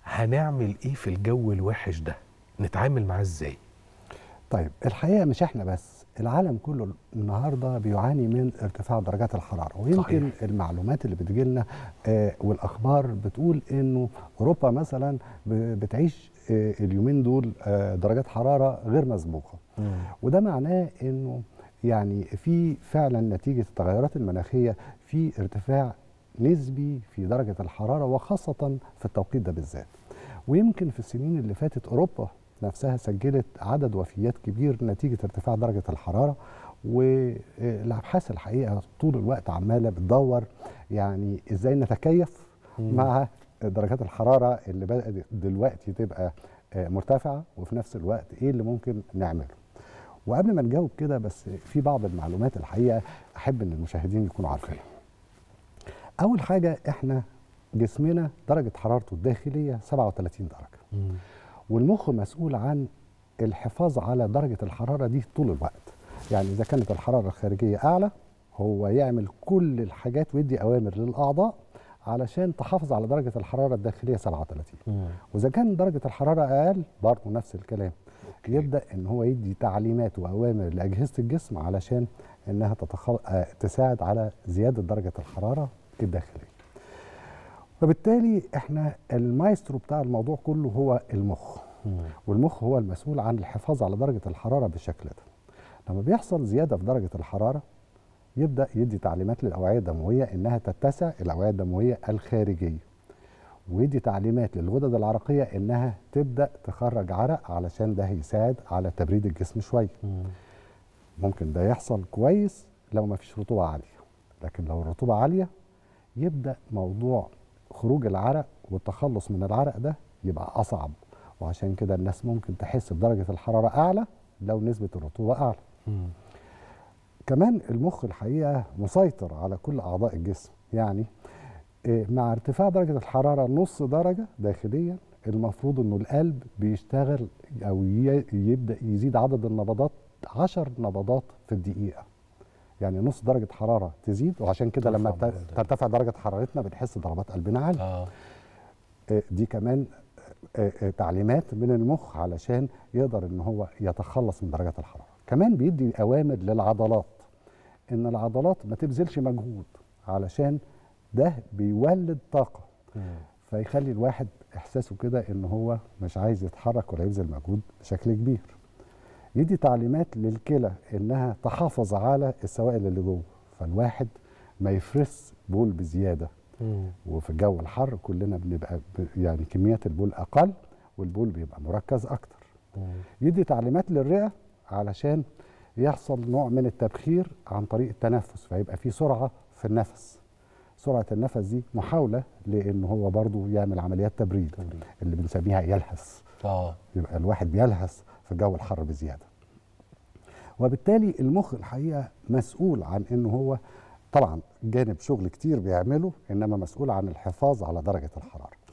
هنعمل ايه في الجو الوحش ده نتعامل معاه ازاي طيب الحقيقه مش احنا بس العالم كله النهارده بيعاني من ارتفاع درجات الحراره ويمكن صحيح. المعلومات اللي بتجيلنا آه والاخبار بتقول انه اوروبا مثلا ب- بتعيش آه اليومين دول آه درجات حراره غير مسبوقه وده معناه انه يعني في فعلا نتيجه التغيرات المناخيه في ارتفاع نسبي في درجه الحراره وخاصه في التوقيت ده بالذات ويمكن في السنين اللي فاتت اوروبا نفسها سجلت عدد وفيات كبير نتيجه ارتفاع درجه الحراره والابحاث الحقيقه طول الوقت عماله بتدور يعني ازاي نتكيف مم. مع درجات الحراره اللي بدات دلوقتي تبقى آه، مرتفعه وفي نفس الوقت ايه اللي ممكن نعمله وقبل ما نجاوب كده بس في بعض المعلومات الحقيقه احب ان المشاهدين يكونوا عارفينها اول حاجه احنا جسمنا درجه حرارته الداخليه 37 درجه والمخ مسؤول عن الحفاظ على درجه الحراره دي طول الوقت يعني اذا كانت الحراره الخارجيه اعلى هو يعمل كل الحاجات ويدي اوامر للاعضاء علشان تحافظ على درجه الحراره الداخليه 37 واذا كان درجه الحراره اقل برضه نفس الكلام يبدا ان هو يدي تعليمات واوامر لاجهزه الجسم علشان انها تتخل... آه، تساعد على زياده درجه الحراره الداخليه وبالتالي احنا المايسترو بتاع الموضوع كله هو المخ والمخ هو المسؤول عن الحفاظ على درجه الحراره بالشكل ده لما بيحصل زياده في درجه الحراره يبدا يدي تعليمات للاوعيه الدمويه انها تتسع الاوعيه الدمويه الخارجيه ويدي تعليمات للغدد العرقيه انها تبدا تخرج عرق علشان ده هيساعد على تبريد الجسم شويه ممكن ده يحصل كويس لو ما فيش رطوبه عاليه لكن لو الرطوبه عاليه يبدا موضوع خروج العرق والتخلص من العرق ده يبقى اصعب وعشان كده الناس ممكن تحس بدرجه الحراره اعلى لو نسبه الرطوبه اعلى كمان المخ الحقيقه مسيطر على كل اعضاء الجسم يعني إيه، مع ارتفاع درجه الحراره نص درجه داخليا المفروض انه القلب بيشتغل او ي- يبدا يزيد عدد النبضات 10 نبضات في الدقيقه يعني نص درجه حراره تزيد وعشان كده لما ترفع ت- معدل. ترتفع درجه حرارتنا بنحس ضربات قلبنا عاليه اه آه، دي كمان آه، آه، تعليمات من المخ علشان يقدر ان هو يتخلص من درجات الحراره كمان بيدي اوامر للعضلات ان العضلات ما تبذلش مجهود علشان ده بيولد طاقه فيخلي الواحد احساسه كده ان هو مش عايز يتحرك ولا يبذل مجهود بشكل كبير يدي تعليمات للكلى انها تحافظ على السوائل اللي جوه فالواحد ما يفرس بول بزياده وفي الجو الحر كلنا بنبقى ب- يعني كميات البول اقل والبول بيبقى مركز اكتر يدي تعليمات للرئه علشان يحصل نوع من التبخير عن طريق التنفس فيبقى في سرعه في النفس سرعه النفس دي محاوله لان هو برضو يعمل عمليات تبريد تبريد. اللي بنسميها يلهث اه يبقى الواحد بيلهث في الجو الحر بزياده وبالتالي المخ الحقيقه مسؤول عن انه هو طبعا جانب شغل كتير بيعمله انما مسؤول عن الحفاظ على درجه الحراره